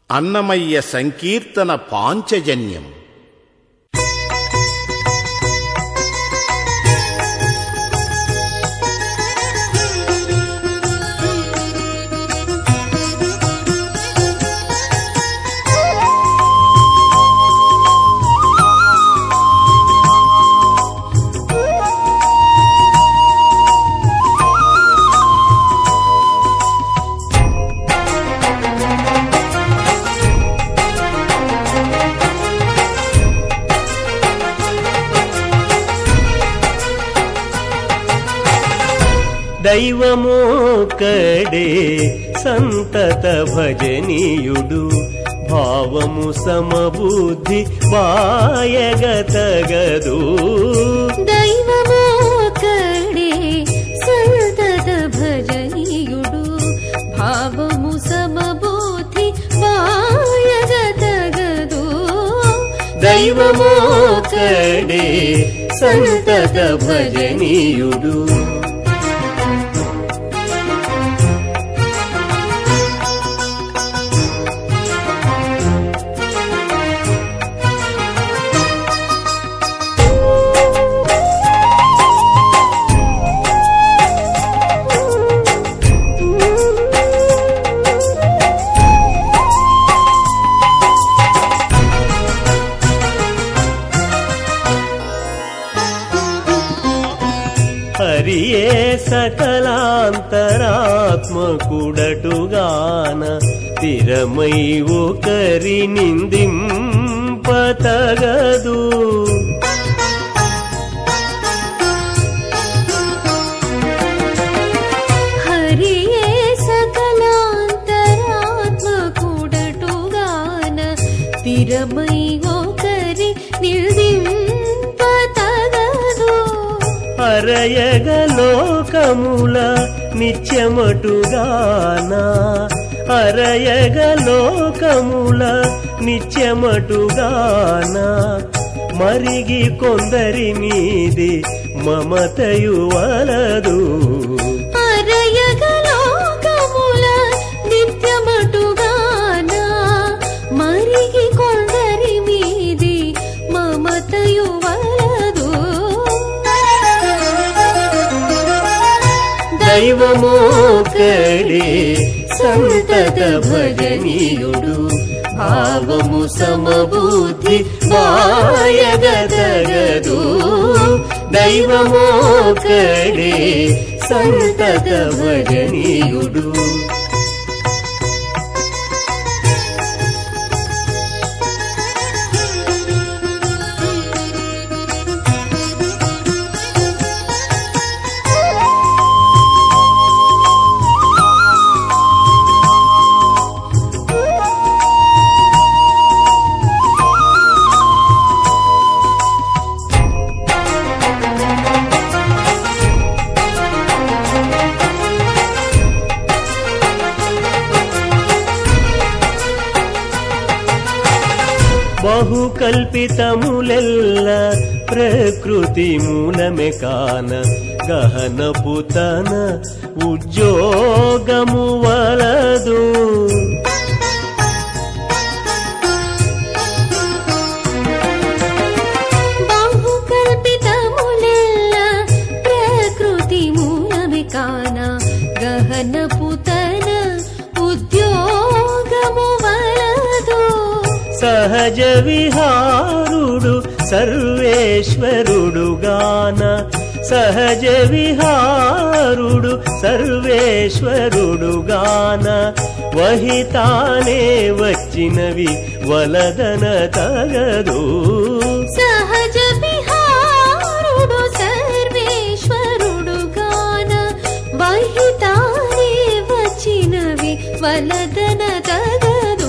అన్నమయ్య సంకీర్తన పాంచజన్యం దైవమోకడే సంతత భజనీయుడు భావము సమబుద్ధి బాయగతగదు దైవమోకడే సంతత భజనీయుడు భావము సమబోధి వాయగతగదు దైవమోకడే సంతత భజనీయుడు హరియే సకలాంతరాత్మకుడటుగాన స్థిరమై ఒకరి నిందింపతగదు హరియే సకలాంతరాత్మకుడటుగాన స్థిరమై ఒకరి నిర్దింపతగదు అరయగలోకముల నిత్యమటుగాన అరయగలోకముల నిత్యమటుగాన మరిగి కొందరి మీది మమతయు వలదు అరయగలోకముల నిత్యమటుగాన మరిగి కొందరి మీది మమతయు వలదు దైవమోకడే సంతత భజనీయుడు భావము సమబుద్ధి వాయగదగదు దైవమోకడే సంతత భజనీయుడు బహు కల్పితములెల్ల ప్రకృతి మూలమే కాన గహనపు తన ఉద్యోగము వలదు బాహుకల్పితములెల్ల ప్రకృతి మూలమే కాన గహన పుతన ఉద్యోగము వలదు సహజ విహారుడు సర్వేశ్వరుడు గాన సహజ విహారుడు సర్వేశ్వరుడు గాన వహితానే వచ్చినవి వలదన తగదు సహజ విహారుడు సర్వేశ్వరుడు గాన వహితానే వచ్చినవి వలదన తగదు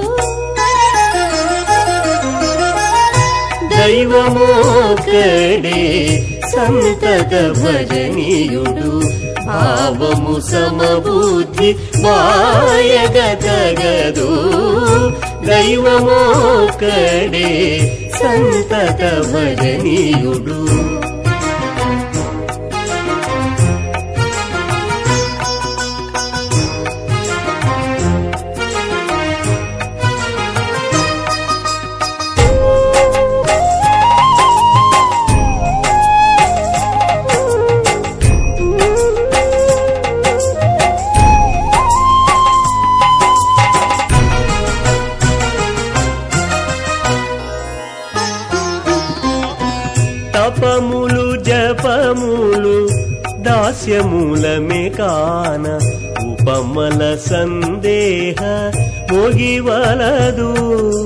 దైవమోకడే సంతత భజనీయుడు భావము సమబుద్ధి వాయగదగదు దైవమోకడే సంతత భజనీయుడు జపములు దాస్యమూలమే కాన ఉపమల సందేహ మోగివలదు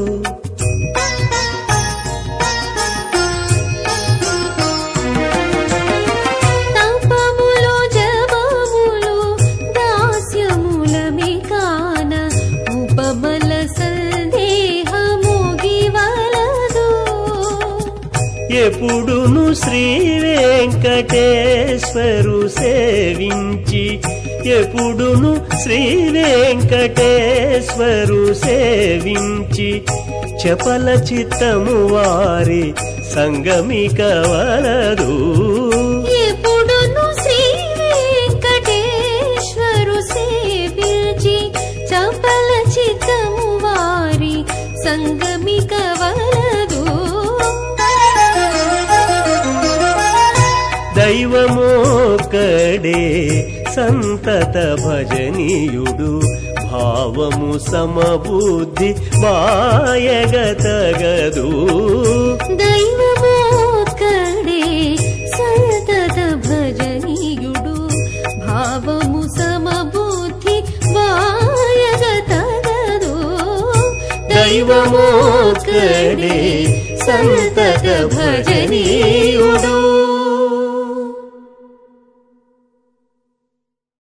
తపములు జపములు దాస్యములమే కాన ఉపమల సందేహముగివలదు ఎప్పుడును శ్రీ వెంకటేశ్వరు సేవించి ఎప్పుడును శ్రీ వెంకటేశ్వరు సేవించి చపల చిత్తము వారి సంగమిక వలదు ఎప్పుడును శ్రీ వెంకటేశ్వరు సేవించి చపల చిత్తము వారి సంగమిక వలదు దైవమోకడే సంతత భజనీయుడు భావము సమబుద్ధి మాయగతగదు దైవమోక్కడే సంతత భజనీయుడు భావము సమబుద్ధి వాయగతగదు దైవమోకడే సంతత భజనీయుడు